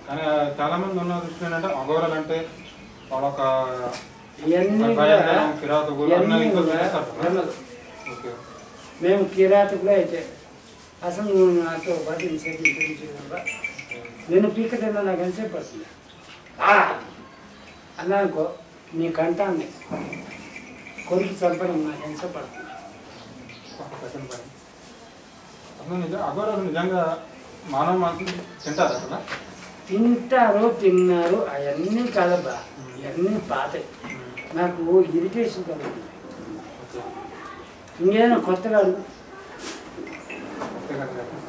కానీ చాలా మంది ఉన్న దృష్టి ఏంటంటే అఘోరాలు అంటే వాళ్ళొక ఇవన్నీ కూడా భయంకరం, కిరాతకులు అన్న ఇవన్నీ ఇంకా కూడా చేస్తారు కదా? వెళ్ళదు. ఓకే మేము కిరాతకులే అయితే అసలు నువ్వు నాతో పాటు ఇంతసేపు ఇంటికి నేను పీకటన్నా నాకు ఎంతసేపు పడుతుంది ఆ! అన్నానుకో నీ కంటాన్ని కొరికి చంపడం నాకు ఎంతసేపు పడుతుంది ఒక సెకండ్ పైన. అసలు నిజం అఘోరాలు నిజంగా మానవ మనసు తింటారు అసలు తింటారు తిన్నారు అవన్నీ కలబా ఇవన్నీ పాతాయి నాకు ఇరిటేషన్ కలుగుతుంది ఓకే ఇంకేదైనా కొత్తగా అడుగు ఓకే కదా